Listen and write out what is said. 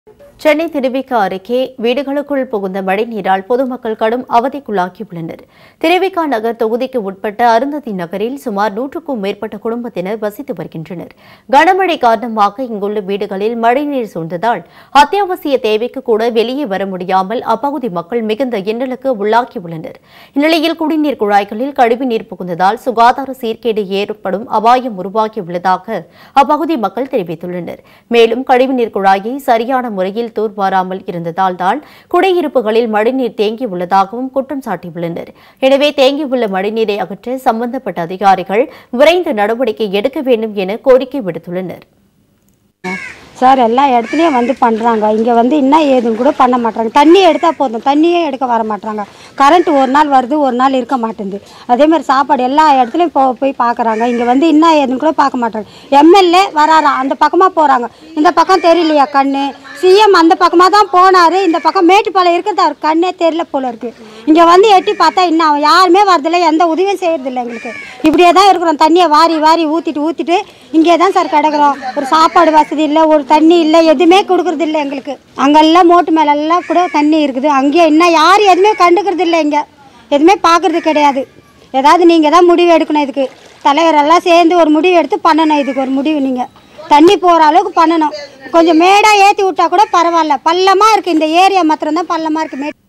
சென்னை திருவிக அருகே வீடுகளுக்குள் புகுந்த மழைநீரால் பொதுமக்கள் கடும் அவதிக்குள்ளாகியுள்ளனர் திருவிக நகர் தொகுதிக்கு உட்பட்ட அருந்ததி நகரில் சுமார் நூற்றுக்கும் மேற்பட்ட குடும்பத்தினர் வசித்து வருகின்றனர் கனமழை காரணமாக இங்குள்ள வீடுகளில் மழைநீர் சூழ்ந்ததால் அத்தியாவசிய தேவைக்கு கூட வெளியே வர முடியாமல் அப்பகுதி மக்கள் மிகுந்த இன்னலுக்கு உள்ளாகியுள்ளனர் இந்நிலையில் குடிநீர் குழாய்களில் கழிவுநீர் புகுந்ததால் சுகாதார சீர்கேடு ஏற்படும் அபாயம் உருவாகியுள்ளதாக அப்பகுதி மக்கள் தெரிவித்துள்ளனர் மேலும் கழிவுநீர் குழாயை சரியான முறையில் தூர்வாராமல் இருந்ததால் தான் குடியிருப்புகளில் மழைநீர் தேங்கியுள்ளதாகவும் குற்றம் சாட்டியுள்ளனர் எனவே தேங்கியுள்ள மழைநீரை அகற்ற சம்பந்தப்பட்ட அதிகாரிகள் விரைந்து நடவடிக்கை எடுக்க வேண்டும் என கோரிக்கை விடுத்துள்ளனர் சார் எல்லா இடத்துலையும் வந்து பண்ணுறாங்க இங்கே வந்து என்ன ஏதுன்னு கூட பண்ண மாட்டாங்க தண்ணி எடுத்தால் போதும் தண்ணியே எடுக்க வர மாட்டாங்க கரண்ட் ஒரு நாள் வருது ஒரு நாள் இருக்க மாட்டேங்குது அதே மாதிரி சாப்பாடு எல்லா இடத்துலையும் போ போய் பார்க்குறாங்க இங்கே வந்து என்ன ஏதுன்னு கூட பார்க்க மாட்டாங்க எம்எல்ஏ வராராம் அந்த பக்கமாக போகிறாங்க இந்த பக்கம் தெரியலையா கண்ணு சிஎம் அந்த பக்கமாக தான் போனார் இந்த பக்கம் மேட்டுப்பாளையம் இருக்கிறது அவர் கண்ணே தெரியல போல இருக்குது இங்கே வந்து எட்டி பார்த்தா இன்னும் அவன் யாருமே வரதில்ல எந்த உதவியும் செய்யறதில்ல எங்களுக்கு இப்படியே தான் இருக்கிறோம் தண்ணியை வாரி வாரி ஊற்றிட்டு ஊற்றிட்டு இங்கே தான் சார் கிடக்குறோம் ஒரு சாப்பாடு வசதி இல்லை ஒரு தண்ணி இல்லை எதுவுமே கொடுக்கறது இல்லை எங்களுக்கு அங்கெல்லாம் மோட்டு மேலெல்லாம் கூட தண்ணி இருக்குது அங்கேயே இன்னும் யாரும் எதுவுமே கண்டுக்கிறது இல்லை இங்கே எதுவுமே பார்க்கறது கிடையாது ஏதாவது நீங்கள் தான் முடிவு எடுக்கணும் இதுக்கு தலைவரெல்லாம் சேர்ந்து ஒரு முடிவு எடுத்து பண்ணணும் இதுக்கு ஒரு முடிவு நீங்கள் தண்ணி போகிற அளவுக்கு பண்ணணும் கொஞ்சம் மேடாக ஏற்றி விட்டா கூட பரவாயில்ல பள்ளமாக இருக்குது இந்த ஏரியா மாத்திரம் தான் பள்ளமாக இருக்குது மே